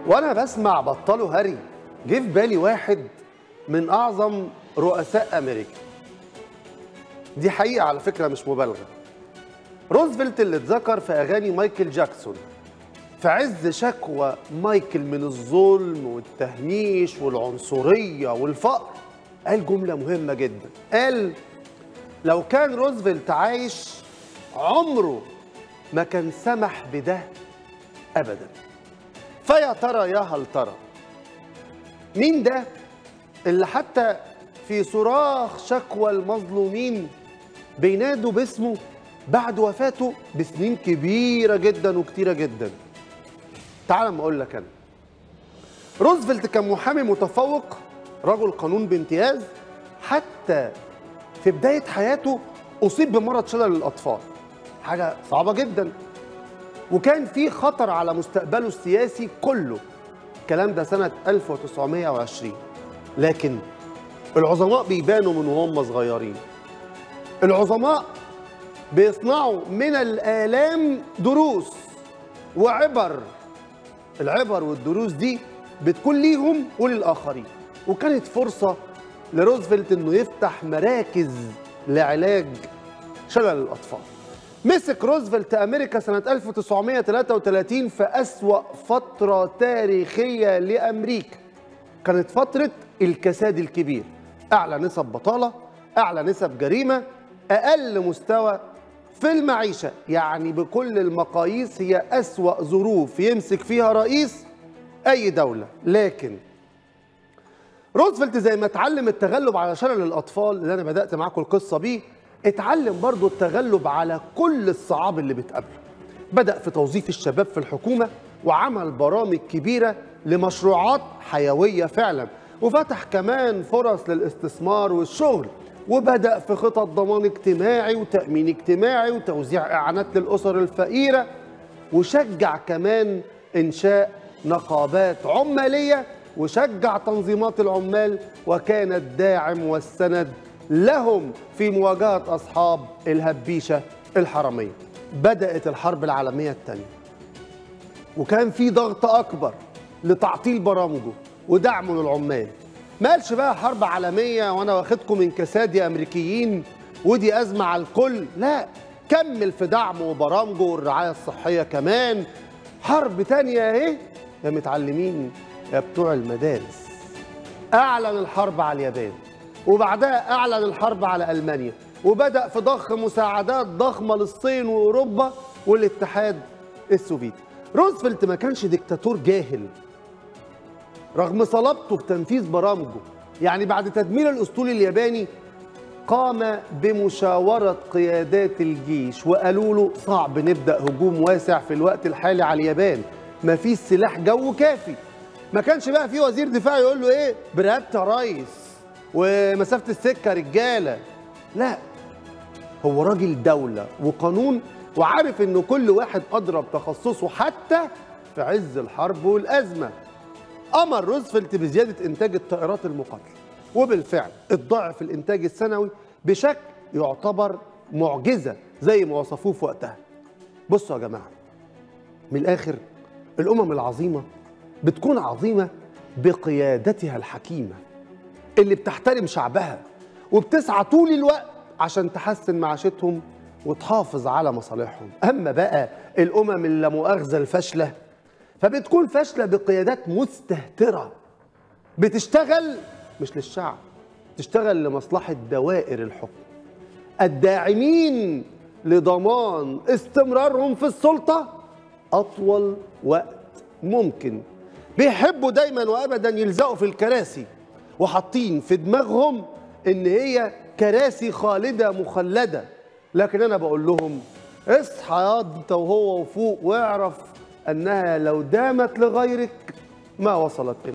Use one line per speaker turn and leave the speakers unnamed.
وانا بسمع بطلوا هري جه في بالي واحد من اعظم رؤساء امريكا دي حقيقه على فكره مش مبالغه روزفلت اللي اتذكر في اغاني مايكل جاكسون في عز شكوى مايكل من الظلم والتهميش والعنصريه والفقر قال جمله مهمه جدا قال لو كان روزفلت عايش عمره ما كان سمح بده ابدا فيا ترى يا هل ترى مين ده اللي حتى في صراخ شكوى المظلومين بينادوا باسمه بعد وفاته بسنين كبيره جدا وكتيره جدا تعال ما اقول لك انا روزفلت كان محامي متفوق رجل قانون بامتياز حتى في بدايه حياته اصيب بمرض شلل الاطفال حاجه صعبه جدا وكان في خطر على مستقبله السياسي كله الكلام ده سنة 1920 لكن العظماء بيبانوا من وهم صغيرين العظماء بيصنعوا من الآلام دروس وعبر العبر والدروس دي بتكون ليهم وللآخرين وكانت فرصة لروزفلت انه يفتح مراكز لعلاج شلل الأطفال مسك روزفلت امريكا سنه 1933 في اسوا فتره تاريخيه لامريكا كانت فتره الكساد الكبير اعلى نسب بطاله اعلى نسب جريمه اقل مستوى في المعيشه يعني بكل المقاييس هي اسوا ظروف يمسك فيها رئيس اي دوله لكن روزفلت زي ما اتعلم التغلب على شلل الاطفال اللي انا بدات معاكم القصه بيه اتعلم برضه التغلب على كل الصعاب اللي بتقابله بدأ في توظيف الشباب في الحكومة وعمل برامج كبيرة لمشروعات حيوية فعلا وفتح كمان فرص للاستثمار والشغل وبدأ في خطط ضمان اجتماعي وتأمين اجتماعي وتوزيع إعانات للأسر الفقيرة وشجع كمان إنشاء نقابات عمالية وشجع تنظيمات العمال وكان الداعم والسند لهم في مواجهة أصحاب الهبيشة الحرامية بدأت الحرب العالمية الثانية وكان في ضغط أكبر لتعطيل برامجه ودعمه للعمال ما قالش بقى حرب عالمية وأنا واخدكم من كساد يا أمريكيين ودي أزمة على الكل لا كمل في دعمه وبرامجه والرعاية الصحية كمان حرب تانية اهي يا متعلمين يا بتوع المدارس أعلن الحرب على اليابان وبعدها أعلن الحرب على ألمانيا وبدأ في ضخ مساعدات ضخمة للصين وأوروبا والاتحاد السوفيتي روزفلت ما كانش ديكتاتور جاهل رغم صلابته بتنفيذ برامجه يعني بعد تدمير الأسطول الياباني قام بمشاورة قيادات الجيش وقالوا له صعب نبدأ هجوم واسع في الوقت الحالي على اليابان ما فيش سلاح جو كافي ما كانش بقى في وزير دفاع يقول له ايه برقبة يا ريس ومسافه السكه رجاله لا هو راجل دوله وقانون وعارف ان كل واحد ادرى بتخصصه حتى في عز الحرب والازمه امر روزفلت بزياده انتاج الطائرات المقاتله وبالفعل اتضاعف الانتاج السنوي بشكل يعتبر معجزه زي ما وصفوه في وقتها بصوا يا جماعه من الاخر الامم العظيمه بتكون عظيمه بقيادتها الحكيمه اللي بتحترم شعبها وبتسعى طول الوقت عشان تحسن معاشتهم وتحافظ على مصالحهم اما بقى الامم اللي مؤاخذه الفاشله فبتكون فاشله بقيادات مستهتره بتشتغل مش للشعب تشتغل لمصلحه دوائر الحكم الداعمين لضمان استمرارهم في السلطه اطول وقت ممكن بيحبوا دايما وابدا يلزقوا في الكراسي وحاطين في دماغهم ان هي كراسي خالده مخلده لكن انا بقول لهم اصحى يا انت وهو وفوق واعرف انها لو دامت لغيرك ما وصلت إليك